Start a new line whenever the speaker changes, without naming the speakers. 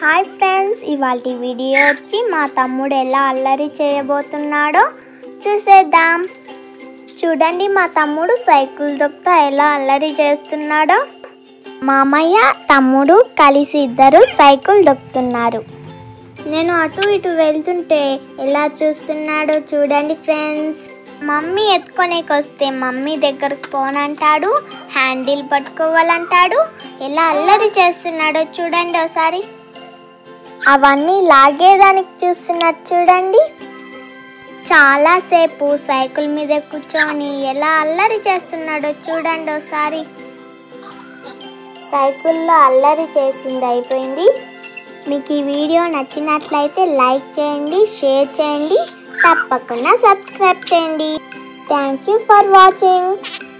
hi friends ఇవాళ video వచ్చి మా తమ్ముడు ఎలా అల్లరి చేయబోతున్నాడో చూసేద్దాం చూడండి మా తమ్ముడు సైకిల్ దొక్కుతా ఎలా అల్లరి చేస్తున్నాడో మామయ్య తమ్ముడు కలిసి ఇద్దరు సైకిల్ దొక్కుతున్నారు నేను అటు ఇటు వెళ్తుంటే ఎలా చూస్తున్నాడో చూడండి ఫ్రెండ్స్ మమ్మీ ఎత్తుకొనేకి వస్తే మమ్మీ దగ్గరకు పోనంటాడు హ్యాండిల్ పట్టుకోవాలంటాడు ఎలా అల్లరి చేస్తున్నాడో చూడండి ఒకసారి అవన్నీ లాగేదానికి చూస్తున్నట్టు చూడండి చాలాసేపు సైకిల్ మీద కూర్చొని ఎలా అల్లరి చేస్తున్నాడో చూడండి ఒకసారి సైకిల్లో అల్లరి చేసింది అయిపోయింది మీకు ఈ వీడియో నచ్చినట్లయితే లైక్ చేయండి షేర్ చేయండి తప్పకుండా సబ్స్క్రైబ్ చేయండి థ్యాంక్ యూ ఫర్ వాచింగ్